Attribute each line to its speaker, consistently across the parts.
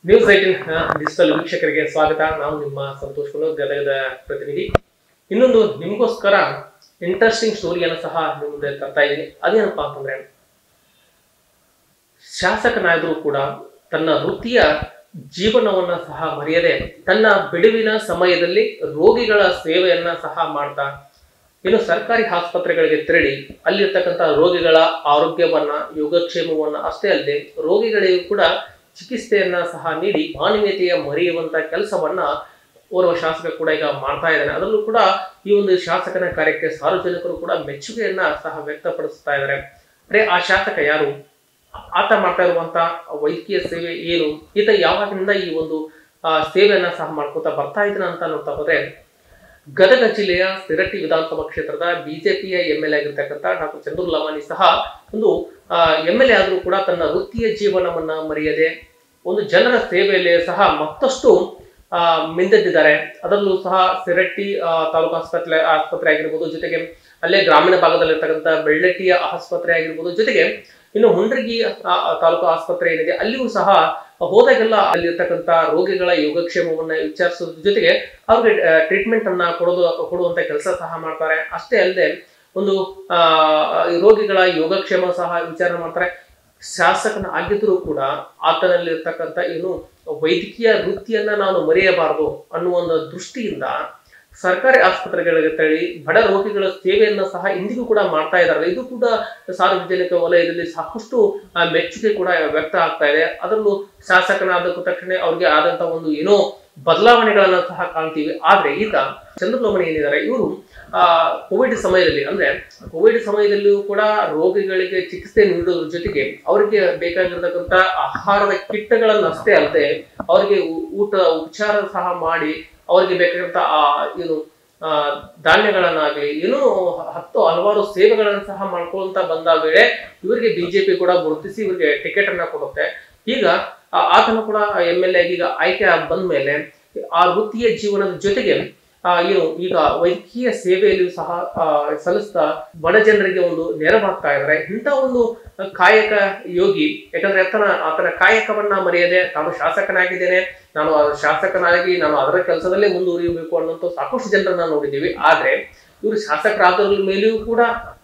Speaker 1: news eighteen digital ವೀಕ್ಷಕರಿಗೆ ಸ್ವಾಗತ ನಾವು ನಿಮ್ಮ ಸಂತೋಷ್ ಕುಲೋದ್ ಗದಗದ ಪ್ರತಿನಿಧಿ ಇನ್ನೊಂದು ನಿಮಗೋಸ್ಕರ ಇಂಟ್ರೆಸ್ಟಿಂಗ್ ಸ್ಟೋರಿಯನ್ನು ಸಹ ನಿಮ್ಮ ಮುಂದೆ ತರ್ತಾ ಇದ್ದೀನಿ ಅದೇನಪ್ಪ ಅಂತಂದ್ರೆ ಶಾಸಕನಾದರೂ ಕೂಡ ತನ್ನ ವೃತ್ತಿಯ ಜೀವನವನ್ನ ಸಹ ಮರೆಯದೆ ತನ್ನ ಬಿಡುವಿನ ಸಮಯದಲ್ಲಿ ರೋಗಿಗಳ ಸೇವೆಯನ್ನ ಸಹ ಮಾಡ್ತಾ ಇನ್ನು ಸರ್ಕಾರಿ ಆಸ್ಪತ್ರೆಗಳಿಗೆ ತೆರಳಿ ಅಲ್ಲಿರ್ತಕ್ಕಂಥ ರೋಗಿಗಳ ಆರೋಗ್ಯವನ್ನ ಯೋಗಕ್ಷೇಮವನ್ನ ಅಷ್ಟೇ ಅಲ್ಲದೆ ರೋಗಿಗಳಿಗೂ ಕೂಡ ಚಿಕಿತ್ಸೆಯನ್ನ ಸಹ ನೀಡಿ ಮಾನವೀಯತೆಯ ಮರೆಯುವಂತ ಕೆಲಸವನ್ನ ಓರ್ವ ಶಾಸಕ ಕೂಡ ಈಗ ಮಾಡ್ತಾ ಇದ್ದಾನೆ ಅದರಲ್ಲೂ ಕೂಡ ಈ ಒಂದು ಶಾಸಕನ ಕಾರ್ಯಕ್ಕೆ ಸಾರ್ವಜನಿಕರು ಕೂಡ ಮೆಚ್ಚುಗೆಯನ್ನ ಸಹ ವ್ಯಕ್ತಪಡಿಸ್ತಾ ಇದ್ದಾರೆ ಅಂದ್ರೆ ಆ ಶಾಸಕ ಯಾರು ಆತ ಮಾಡ್ತಾ ಇರುವಂತ ವೈದ್ಯಕೀಯ ಸೇವೆ ಏನು ಈತ ಯಾವಾಗಿನಿಂದ ಈ ಒಂದು ಆ, ಸೇವೆಯನ್ನ ಸಹ ಮಾಡ್ಕೋತಾ ಬರ್ತಾ ಇದ್ದಾನೆ ಅಂತ ನೋಡ್ತಾ ಹೋದ್ರೆ ಗದಗ ಜಿಲ್ಲೆಯ ಸಿರಟ್ಟಿ ವಿಧಾನಸಭಾ ಕ್ಷೇತ್ರದ ಬಿಜೆಪಿಯ ಎಂ ಎಲ್ ಎ ಆಗಿರ್ತಕ್ಕಂಥ ಡಾಕ್ಟರ್ ಚಂದ್ರು ಲವಾನಿ ಸಹ ಒಂದು ಎಂ ಎಲ್ ಎ ಆದರೂ ಕೂಡ ತನ್ನ ವೃತ್ತಿಯ ಜೀವನವನ್ನ ಮರೆಯದೆ ಒಂದು ಜನರ ಸೇವೆಯಲ್ಲಿ ಸಹ ಮತ್ತಷ್ಟು ಆ, ಮಿಂದೆದ್ದಿದ್ದಾರೆ ಅದರಲ್ಲೂ ಸಹ ಸಿರಟ್ಟಿ ಆ, ತಾಲೂಕು ಆಸ್ಪತ್ರೆ ಆಸ್ಪತ್ರೆ ಆಗಿರ್ಬೋದು ಜೊತೆಗೆ ಅಲ್ಲೇ ಗ್ರಾಮೀಣ ಭಾಗದಲ್ಲಿರ್ತಕ್ಕಂಥ ಬೆಳ್ಳಟ್ಟಿಯ ಆಸ್ಪತ್ರೆ ಆಗಿರ್ಬೋದು ಜೊತೆಗೆ ಇನ್ನು ಹುಂಡ್ರಗಿ ಆ, ತಾಲೂಕು ಆಸ್ಪತ್ರೆ ಏನಿದೆ ಅಲ್ಲಿಯೂ ಸಹ ಹೋದಾಗೆಲ್ಲ ಅಲ್ಲಿರ್ತಕ್ಕಂಥ ರೋಗಿಗಳ ಯೋಗಕ್ಷೇಮವನ್ನ ವಿಚಾರಿಸೋದ್ರ ಜೊತೆಗೆ ಅವ್ರಿಗೆ ಟ್ರೀಟ್ಮೆಂಟ್ ಅನ್ನ ಕೊಡೋದು ಕೊಡುವಂತ ಕೆಲಸ ಸಹ ಮಾಡ್ತಾರೆ ಅಷ್ಟೇ ಅಲ್ಲದೆ ಒಂದು ಆ ಈ ರೋಗಿಗಳ ಯೋಗಕ್ಷೇಮ ಸಹ ವಿಚಾರ ಮಾಡ್ತಾರೆ ಶಾಸಕನ ಆಗಿದ್ರೂ ಕೂಡ ಆತನಲ್ಲಿರ್ತಕ್ಕಂಥ ಏನು ವೈದ್ಯಕೀಯ ವೃತ್ತಿಯನ್ನ ನಾನು ಮರೆಯಬಾರದು ಅನ್ನುವ ಒಂದು ದೃಷ್ಟಿಯಿಂದ ಸರ್ಕಾರಿ ಆಸ್ಪತ್ರೆಗಳಿಗೆ ತೆರಳಿ ಬಡ ರೋಗಿಗಳ ಸೇವೆಯನ್ನ ಸಹ ಇಂದಿಗೂ ಕೂಡ ಮಾಡ್ತಾ ಇದ್ದಾರೆ ಇದು ಕೂಡ ಸಾರ್ವಜನಿಕ ವಲಯದಲ್ಲಿ ಸಾಕಷ್ಟು ಆ, ಮೆಚ್ಚುಗೆ ಕೂಡ ವ್ಯಕ್ತ ಆಗ್ತಾ ಇದೆ ಅದರಲ್ಲೂ ಶಾಸಕನಾದ ತಕ್ಷಣ ಅವ್ರಿಗೆ ಆದಂತ ಒಂದು ಏನೋ ಬದಲಾವಣೆಗಳನ್ನ ಸಹ ಕಾಣ್ತೀವಿ ಆದ್ರೆ ಈಗ ಚಂದ್ರಲೋಮಣಿ ಏನಿದ್ದಾರೆ ಇವರು ಆ ಕೋವಿಡ್ ಸಮಯದಲ್ಲಿ ಅಂದ್ರೆ ಕೋವಿಡ್ ಸಮಯದಲ್ಲಿಯೂ ಕೂಡ ರೋಗಿಗಳಿಗೆ ಚಿಕಿತ್ಸೆ ನೀಡೋದ್ರ ಜೊತೆಗೆ ಅವರಿಗೆ ಬೇಕಾಗಿರ್ತಕ್ಕಂಥ ಆಹಾರದ ಕಿಟ್ಗಳನ್ನ ಅಷ್ಟೇ ಅಲ್ಲದೆ ಅವರಿಗೆ ಊ- ಊಟ ಉಪಚಾರ ಸಹ ಮಾಡಿ ಅವರಿಗೆ ಬೇಕಾದಂತ ಆ ಏನು ಆ ಧಾನ್ಯಗಳನ್ನಾಗ್ಲಿ ಏನೋ ಹತ್ತು ಹಲವಾರು ಸೇವೆಗಳನ್ನ ಸಹ ಮಾಡ್ಕೊಂತ ಬಂದ ವೇಳೆ ಇವರಿಗೆ ಬಿಜೆಪಿ ಕೂಡ ಗುರುತಿಸಿ ಇವರಿಗೆ ಟಿಕೆಟ್ ಅನ್ನ ಕೊಡುತ್ತೆ ಈಗ ಆ- ಆತನು ಕೂಡ ಎಂ ಎಲ್ ಎ ಈಗ ಆಯ್ಕೆ ಬಂದ ಮೇಲೆ ಆ ವೃತ್ತಿಯ ಜೀವನದ ಜೊತೆಗೆ ಆ, ಏನು ಈಗ ವೈದ್ಯಕೀಯ ಸೇವೆಯಲ್ಲಿಯೂ ಸಹ ಆ, ಸಲ್ಲಿಸ್ತಾ ಬಡ ಜನರಿಗೆ ಒಂದು ನೆರವಾಗ್ತಾ ಇದ್ದಾರೆ ಇಂಥ ಒಂದು ಕಾಯಕ ಯೋಗಿ ಯಾಕಂದ್ರೆ ಆತನ ಆತನ ಕಾಯಕವನ್ನ ಮರೆಯದೆ ತಾನು ಶಾಸಕನಾಗಿದ್ದೇನೆ ನಾನು ಆ ಶಾಸಕನಾಗಿ ನಾನು ಅದರ ಕೆಲಸದಲ್ಲೇ ಮುಂದುವರಿಯಬೇಕು ಅನ್ನೋಂಥ ಸಾಕಷ್ಟು ಜನರನ್ನ ನೋಡಿದ್ದೀವಿ ಆದ್ರೆ ಇವರು ಶಾಸಕರಾದ ಮೇಲೆಯೂ ಕೂಡ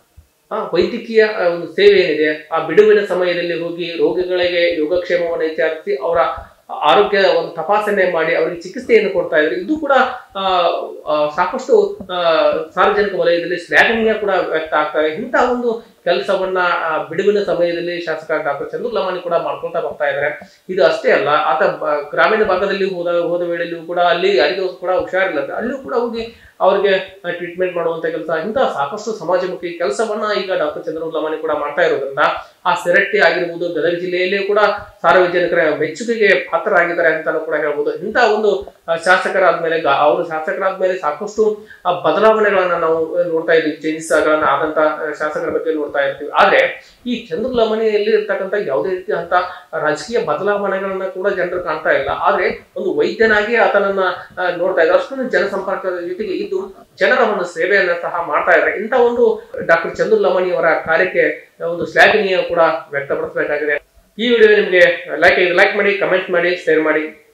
Speaker 1: ಆ ವೈದ್ಯಕೀಯ ಆ, ಒಂದು ಸೇವೆ ಏನಿದೆ ಆ ಬಿಡುವಿನ ಸಮಯದಲ್ಲಿ ಹೋಗಿ ರೋಗಿಗಳಿಗೆ ಯೋಗಕ್ಷೇಮವನ್ನು ವಿಚಾರಿಸಿ ಅವರ ಆರೋಗ್ಯ ಒಂದು ತಪಾಸಣೆ ಮಾಡಿ ಅವರಿಗೆ ಚಿಕಿತ್ಸೆಯನ್ನು ಕೊಡ್ತಾ ಇದ್ದಾರೆ ಇದು ಕೂಡ ಆ, ಆ, ಸಾಕಷ್ಟು ಆ, ಸಾರ್ವಜನಿಕ ವಲಯದಲ್ಲಿ ಶ್ಲಾಘನೀಯ ಕೂಡ ವ್ಯಕ್ತ ಆಗ್ತವೆ ಇಂಥ ಒಂದು ಕೆಲಸವನ್ನ ಆ, ಬಿಡುವಿನ ಸಮಯದಲ್ಲಿ ಶಾಸಕ ಡಾಕ್ಟರ್ ಚಂದ್ರು ಲಮಾನಿ ಕೂಡ ಮಾಡ್ಕೊಳ್ತಾ ಬರ್ತಾ ಇದ್ದಾರೆ ಇದು ಅಷ್ಟೇ ಅಲ್ಲ ಆತ ಬ- ಗ್ರಾಮೀಣ ಭಾಗದಲ್ಲಿ ಹೋದ ಹೋದ ವೇಳೆಯಲ್ಲೂ ಕೂಡ ಅಲ್ಲಿ ಯಾರಿಗೂ ಕೂಡ ಹುಷಾರಿಲ್ಲ ಅಲ್ಲೂ ಕೂಡ ಹೋಗಿ ಅವ್ರಿಗೆ ಟ್ರೀಟ್ಮೆಂಟ್ ಮಾಡುವಂತ ಕೆಲಸ ಇಂತಹ ಸಾಕಷ್ಟು ಸಮಾಜಮುಖಿ ಕೆಲಸವನ್ನ ಈಗ ಡಾಕ್ಟರ್ ಚಂದ್ರ ಲಮಾನಿ ಕೂಡ ಮಾಡ್ತಾ ಇರೋದ್ರಿಂದ ಆ ಸೆರಟ್ಟಿ ಆಗಿರ್ಬೋದು ಗದಗ ಜಿಲ್ಲೆಯಲ್ಲೇ ಕೂಡ ಸಾರ್ವಜನಿಕರ ಮೆಚ್ಚುಗೆಗೆ ಪಾತ್ರರಾಗಿದ್ದಾರೆ ಅಂತಾನು ಕೂಡ ಹೇಳ್ಬೋದು ಇಂಥ ಒಂದು ಆ, ಶಾಸಕರಾದ್ಮೇಲೆ ಗ- ಅವರು ಶಾಸಕರಾದ್ಮೇಲೆ ಸಾಕಷ್ಟು ಆ, ಬದಲಾವಣೆಗಳನ್ನ ನಾವು ನೋಡ್ತಾ ಇದ್ದೀವಿ ಚೇಂಜಸ್ ಗಳನ್ನ ಆದಂತ ಆ, ಶಾಸಕರ ಬಗ್ಗೆ ನೋಡ್ತಾ ಇರ್ತೀವಿ ಆದ್ರೆ ಈ ಚಂದ್ರ ಲಮಣಿಯಲ್ಲಿ ಇರ್ತಕ್ಕಂಥ ಯಾವುದೇ ರೀತಿಯಂತ ರಾಜಕೀಯ ಬದಲಾವಣೆಗಳನ್ನ ಕೂಡ ಜನರು ಕಾಣ್ತಾ ಇಲ್ಲ ಆದ್ರೆ ಒಂದು ವೈದ್ಯನಾಗಿ ಆತನನ್ನ ಆ, ನೋಡ್ತಾ ಇದ್ದಾರೆ ಅಷ್ಟೊಂದು ಜನಸಂಪರ್ಕದ ಜೊತೆಗೆ ಇದ್ದು ಜನರ ಒಂದು ಸೇವೆಯನ್ನ ಸಹ ಮಾಡ್ತಾ ಇದ್ದಾರೆ ಇಂಥ ಒಂದು ಡಾಕ್ಟರ್ ಚಂದ್ರ ಲಮಣಿ ಅವರ ಕಾರ್ಯಕ್ಕೆ ಒಂದು ಶ್ಲಾಘನೀಯ ಕೂಡ ವ್ಯಕ್ತಪಡಿಸಬೇಕಾಗಿದೆ ಈ ವಿಡಿಯೋ ನಿಮಗೆ ಲೈಕ್ ಲೈಕ್ ಮಾಡಿ ಕಮೆಂಟ್ ಮಾಡಿ ಶೇರ್ ಮಾಡಿ